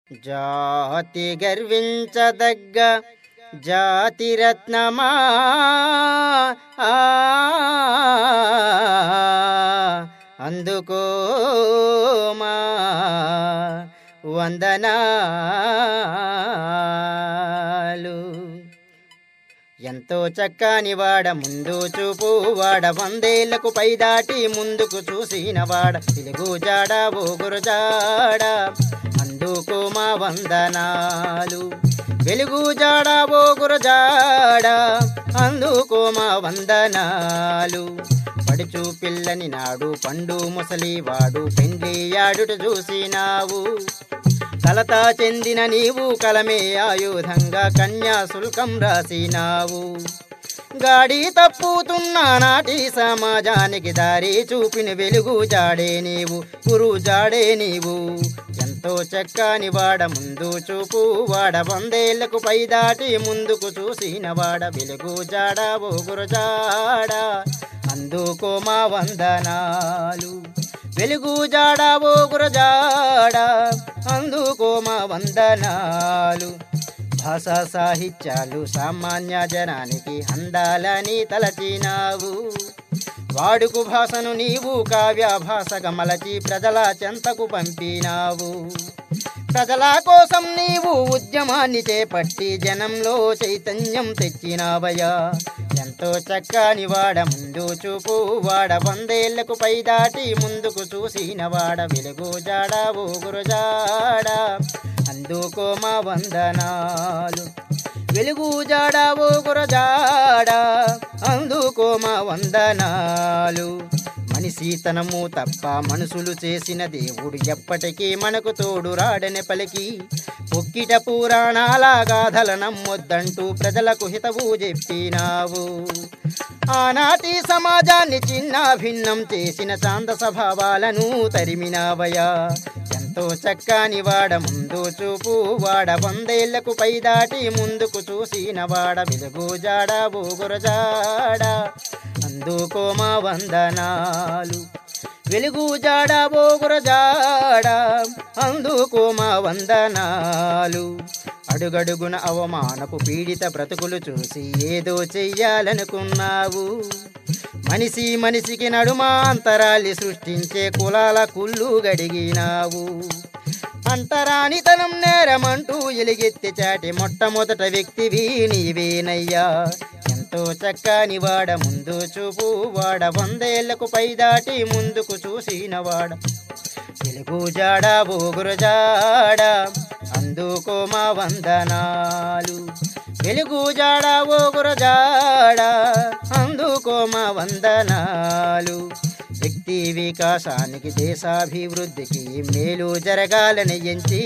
జాతి గర్వించదగ్గ జాతిరత్నమా ఆ, అందుకోమా వందనాలు ఎంతో చక్కని వాడ ముందు చూపు వాడ వందేళ్లకు పైదాటి ముందుకు చూసిన వాడ తెలుగు జాడ ఓగురు జాడ అందుకు మా వందనాలు వెలుగు జాడ ఓగురు జాడ అందుకు మా వందనాలు పడుచు పిల్లని నాడు పండు ముసలి వాడు పెండ్లి ఆడుట చూసినావు కలత చెందిన నీవు కలమే ఆయుధంగా కన్యా శుల్కం రాసినావు గాడి తప్పుతున్న నాటి సమాజానికి దారి చూపిన వెలుగు జాడే నీవు గురు జాడే నీవు ఎంతో చక్కని వాడ ముందు చూపు వాడ వందేళ్లకు పైదాటి ముందుకు చూసిన వాడ వెలుగు జాడ ఓ గురు జాడ అందుకో మా వందనాలు వెలుగు జాడ ఓ గురజాడ అందుకో మా వందనాలు భాషా సాహిత్యాలు సామాన్య జనానికి అందాలని తలచినావు వాడుకు భాషను నీవు కావ్య భాషగా మలచి ప్రజల చెంతకు పంపినావు ప్రజల కోసం నీవు ఉద్యమాన్ని చేపట్టి జనంలో చైతన్యం తెచ్చినావయ్యా ఎంతో చక్కని వాడ ముందు చూపు వాడ వందేళ్లకు పైదాటి ముందుకు చూసిన వాడ వెలుగు జాడ ఊగురు జాడ అందుకో మా వందనాలు వెలుగు జాడ ఊగురు జాడ అందుకో మా వందనాలు మనిషి తనము తప్ప మనుషులు చేసిన దేవుడు ఎప్పటికీ మనకు తోడు రాడని పలికి పొక్కిట పురాణాల గాథల నమ్మొద్దంటూ ప్రజలకు హితవు చెప్పినావు ఆనాటి సమాజాన్ని చిన్న భిన్నం చేసిన చాంద స్వభావాలను తరిమినావయా ఎంతో చక్కని వాడ ముందు చూపు వాడ వందేళ్లకు పైదాటి ముందుకు చూసిన వాడ వెలుగు జాడ ఊగురు జాడ అందుకో మా వందనాలు వెలుగు జాడ బోగుర జాడ అందుకో మా వందనాలు అడుగడుగున అవమానపు పీడిత బ్రతుకులు చూసి ఏదో చెయ్యాలనుకున్నావు మనిషి మనిషికి నడుమాంతరాల్ని సృష్టించే కులాల కుళ్ళు గడిగినావు అంటరానితనం నేరమంటూ ఎలిగెత్తి చాటి మొట్టమొదట వ్యక్తివి నీవేనయ్యా ఎంతో చక్కని వాడ ముందు చూపు వాడ వందేళ్లకు పైదాటి ముందుకు చూసిన వాడ వెలుగు జాడ బోగురు జాడ అందుకో మా వందనాలు వెలుగు జాడ ఓగురు జాడ అందుకో మా వందనాలు వ్యక్తి వికాసానికి దేశాభివృద్ధికి మేలు జరగాలని ఎంచి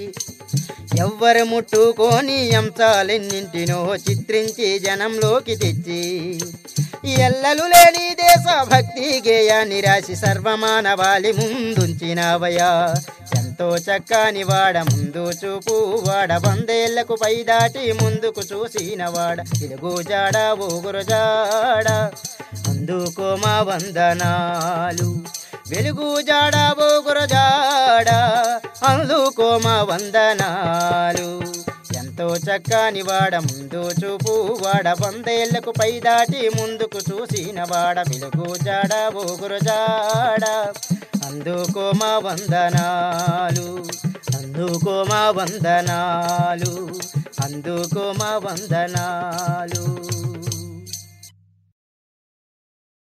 ఎవ్వరు ముట్టుకోని అంశాలెన్నింటినో చిత్రించి జనంలోకి తెచ్చి ఎల్లలు లేని దేశ భక్తి గేయాన్ని రాసి సర్వమానవాళి ముందుంచినావయా ఎంతో చక్కని వాడ ముందు చూపు వాడ వందేళ్లకు పైదాటి ముందుకు చూసిన వాడ తెలుగు జాడ ఊగురు జాడ అందుకో మా వందనాలు వెలుగు జాడ ఊగురు జాడ అందుకో మా వందనాలు ఎంతో చక్కని వాడ ముందు చూపు వాడ వందేళ్లకు పైదాటి ముందుకు చూసిన వాడ వెలుగు జాడ ఊగురు జాడ అందుకో మా వందనాలు అందుకో మా వందనాలు అందుకో మా వందనాలు